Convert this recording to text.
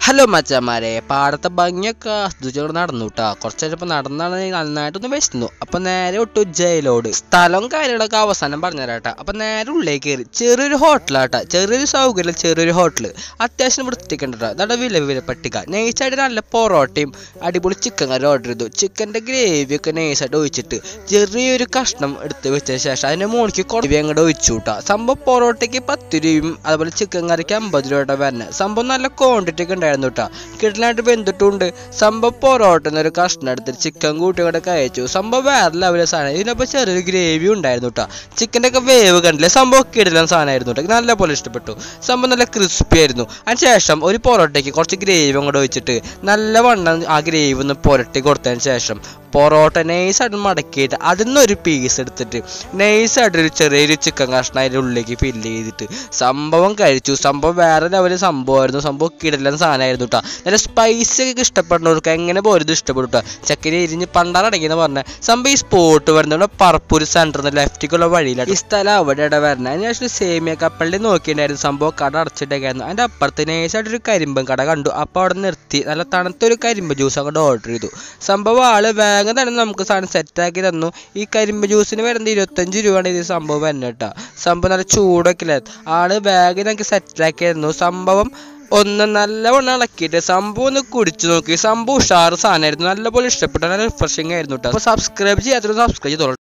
hello മച്ചന്മാരെ പാടത്തെ ഭംഗിയൊക്കെ ആസ്വദിച്ചോട് നടന്നു കേട്ടോ കുറച്ച് കഴിഞ്ഞപ്പോൾ നടന്നാണ് നന്നായിട്ടൊന്ന് വിശന്നു അപ്പൊ നേരെ ഒട്ടു ജയിലോട് സ്ഥലവും കാര്യങ്ങളൊക്കെ അവസാനം പറഞ്ഞുതരാട്ടാ അപ്പൊ നേരെ ഉള്ളിലേക്ക് കയറി ചെറിയൊരു ഹോട്ടലാട്ടാ ചെറിയൊരു സൗകര്യം ചെറിയൊരു ഹോട്ടൽ അത്യാവശ്യം വൃത്തിക്കണ്ടോ അതാണ് വില വില പട്ടിക നൈസായിട്ട് നല്ല പൊറോട്ടയും അടിപൊളി ചിക്കൻ കറി ഓർഡർ ചെയ്തു ചിക്കൻ്റെ ഗ്രേവി ഒക്കെ നൈസായിട്ട് ഒഴിച്ചിട്ട് ചെറിയൊരു കഷ്ണം എടുത്ത് വെച്ചതിന് ശേഷം അതിന്റെ മുകളിലേക്ക് കുറച്ച് അങ്ങോട്ട് ഒഴിച്ചു കൂട്ടാ സംഭവം പൊറോട്ടയ്ക്ക് പത്ത് രൂപയും അതുപോലെ ചിക്കൻ കറിക്ക് അമ്പത് രൂപയുടെ വരുന്നത് സംഭവം നല്ല ക്വാണ്ടിറ്റി ഒക്കെ ഉണ്ടായിരുന്നു കേട്ടോ കിട്ടലായിട്ട് വെന്തിട്ടുണ്ട് സംഭവം പൊറോട്ട ഒരു കഷ്ണം എടുത്തിട്ട് ചിക്കൻ കൂട്ടി കൂടെ കഴിച്ചു സംഭവം വേറെ ലെവലിലെ സാധനം ഇതിനപ്പോൾ ചെറിയൊരു ഗ്രേവി ഉണ്ടായിരുന്നു കേട്ടോ ചിക്കൻ്റെ ഒക്കെ വേവ് കണ്ടില്ലേ സംഭവം കിടലൻ സാധനമായിരുന്നു കേട്ടോ നല്ല പോലെ ഇഷ്ടപ്പെട്ടു സംഭവം നല്ല ക്രിസ്പി ആയിരുന്നു അതിന് ശേഷം ഒരു പൊറോട്ടയ്ക്ക് കുറച്ച് ഗ്രേവി അങ്ങോട്ട് വെച്ചിട്ട് നല്ല വണ്ണം ആ ഗ്രേവി ഒന്ന് പുരട്ടി കൊടുത്തതിന് ശേഷം പൊറോട്ട നൈസായിട്ട് മടക്കിയിട്ട് അതിൽ നിന്നൊരു പീസ് എടുത്തിട്ട് നൈസായിട്ട് ഒരു ചെറിയൊരു ചിക്കൻ കഷ്ണം അതിൻ്റെ ഉള്ളിലേക്ക് ഫില്ല് ചെയ്തിട്ട് സംഭവം കഴിച്ചു സംഭവം വേറെ ലെവല് സംഭവമായിരുന്നു സംഭവം കിടലൻ സാധനമായിരുന്നു കേട്ടോ നല്ല സ്പൈസി ഒക്കെ ഇഷ്ടപ്പെടുന്നവർക്ക് എങ്ങനെ പോലും ഇത് ഇഷ്ടപ്പെടും കേട്ടോ ചക്കരി എരിഞ്ഞ് പണ്ടാറടങ്ങിയെന്ന് പറഞ്ഞ സംഭവം ഈ സ്പോട്ട് വരുന്നത് പറപ്പൂർ സെൻറ്ററിൽ നിന്ന് ലെഫ്റ്റിക്കുള്ള വഴിയിലാണ് ഈ സ്ഥലം അവിടെയാണ് വരുന്നത് അതിന് ശേഷം സേമിയ കപ്പലിൽ നോക്കിയിട്ടുണ്ടായിരുന്നു സംഭവം കട അടച്ചിട്ടേക്കായിരുന്നു അതിൻ്റെ അപ്പുറത്ത് നൈസായിട്ട് ഒരു കരിമ്പൻ കട കണ്ടു അപ്പോൾ അവിടെ നിർത്തി നല്ല തണുത്തൊരു കരിമ്പ് ജ്യൂസ് അങ്ങോട്ട് ഓർഡർ ചെയ്തു സംഭവം ആള് വേഗം തന്നെ നമുക്ക് സാധനം സെറ്റാക്കി തന്നു ഈ കരിമ്പ് ജ്യൂസിന് വരുന്നത് ഇരുപത്തഞ്ച് രൂപയാണ് ഇത് സംഭവം വരുന്നത് കേട്ടോ സംഭവം നല്ല ചൂടൊക്കെ ഇല്ല ആള് വേഗം നമുക്ക് സെറ്റാക്കി തന്നു സംഭവം ഒന്ന് നല്ലവണ്ണം ഇളക്കിയിട്ട് സംഭവം ഒന്ന് കുടിച്ചു നോക്കി സംഭവം ഉഷാറ് സാധനമായിരുന്നു നല്ലപോലെ ഇഷ്ടപ്പെട്ടു നല്ല റിഫ്രഷിംഗ് ആയിരുന്നു കേട്ടോ അപ്പോൾ സബ്സ്ക്രൈബ് ചെയ്യാത്തൊരു സബ്സ്ക്രൈബ് ചെയ്തോളൂ